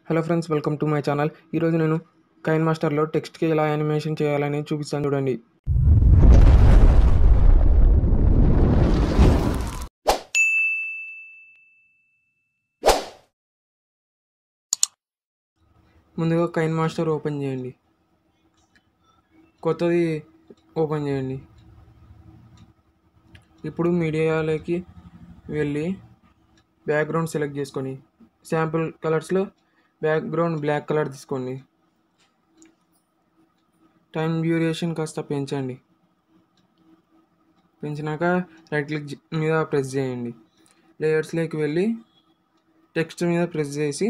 hello friends welcome to my channel ఈరోజు నేను Kine మాస్టర్లో టెక్స్ట్కి ఎలా యానిమేషన్ చేయాలని చూపిస్తాను చూడండి ముందుగా కైన్ మాస్టర్ ఓపెన్ చేయండి కొత్తది ఓపెన్ చేయండి ఇప్పుడు మీడియాలోకి వెళ్ళి బ్యాక్గ్రౌండ్ సెలెక్ట్ చేసుకొని శాంపుల్ కలర్స్లో బ్యాక్గ్రౌండ్ బ్లాక్ కలర్ తీసుకోండి టైం డ్యూరేషన్ కాస్త పెంచండి పెంచినాక రైట్ క్లిక్ మీద ప్రెస్ చేయండి లేయర్స్లోకి వెళ్ళి టెక్స్ట్ మీద ప్రెస్ చేసి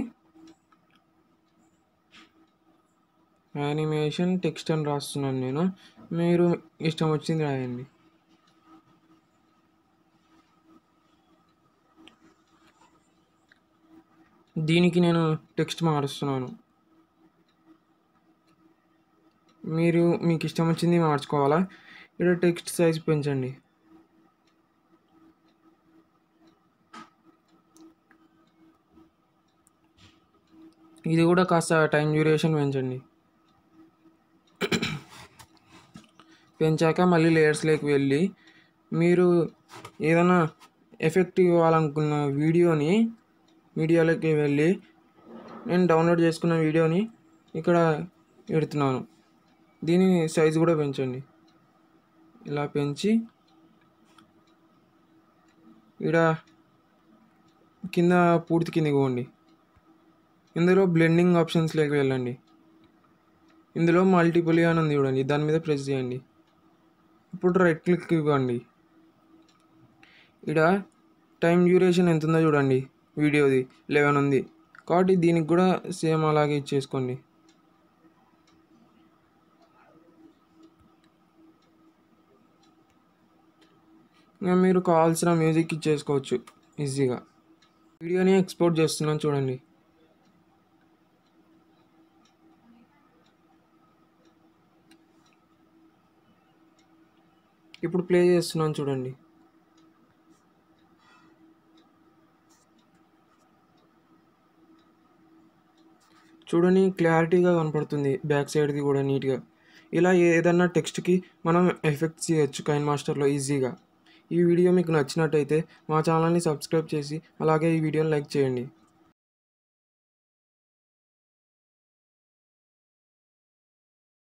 యానిమేషన్ టెక్స్ట్ అని రాస్తున్నాను నేను మీరు ఇష్టం వచ్చింది రాయండి దీనికి నేను టెక్స్ట్ మారుస్తున్నాను మీరు మీకు ఇష్టం వచ్చింది మార్చుకోవాలా ఇక్కడ టెక్స్ట్ సైజ్ పెంచండి ఇది కూడా కాస్త టైం డ్యూరేషన్ పెంచండి పెంచాక మళ్ళీ లేయర్స్లోకి వెళ్ళి మీరు ఏదైనా ఎఫెక్ట్ ఇవ్వాలనుకున్న వీడియోని మీడియాలోకి వెళ్ళి నేను డౌన్లోడ్ చేసుకున్న వీడియోని ఇక్కడ పెడుతున్నాను దీని సైజు కూడా పెంచండి ఇలా పెంచి ఇక్కడ కింద పూర్తి కిందకి పోండి ఇందులో బ్లెండింగ్ ఆప్షన్స్లోకి వెళ్ళండి ఇందులో మల్టిపుల్ అని ఉంది చూడండి దాని మీద ప్రెస్ చేయండి ఇప్పుడు రైట్ క్లిక్ ఇవ్వండి ఇక్కడ టైం డ్యూరేషన్ ఎంత ఉందో చూడండి వీడియోది లెవెన్ ఉంది కాబట్టి దీనికి కూడా సేమ్ అలాగే ఇచ్చేసుకోండి ఇంకా మీరు కావాల్సిన మ్యూజిక్ ఇచ్చేసుకోవచ్చు ఈజీగా వీడియోని ఎక్స్పోర్ట్ చేస్తున్నాను చూడండి ఇప్పుడు ప్లే చేస్తున్నాను చూడండి చూడండి క్లారిటీగా కనపడుతుంది బ్యాక్ సైడ్ది కూడా నీట్గా ఇలా ఏదన్నా టెక్స్ట్కి మనం ఎఫెక్ట్స్ చేయొచ్చు కైన్ మాస్టర్లో ఈజీగా ఈ వీడియో మీకు నచ్చినట్టయితే మా ఛానల్ని సబ్స్క్రైబ్ చేసి అలాగే ఈ వీడియోని లైక్ చేయండి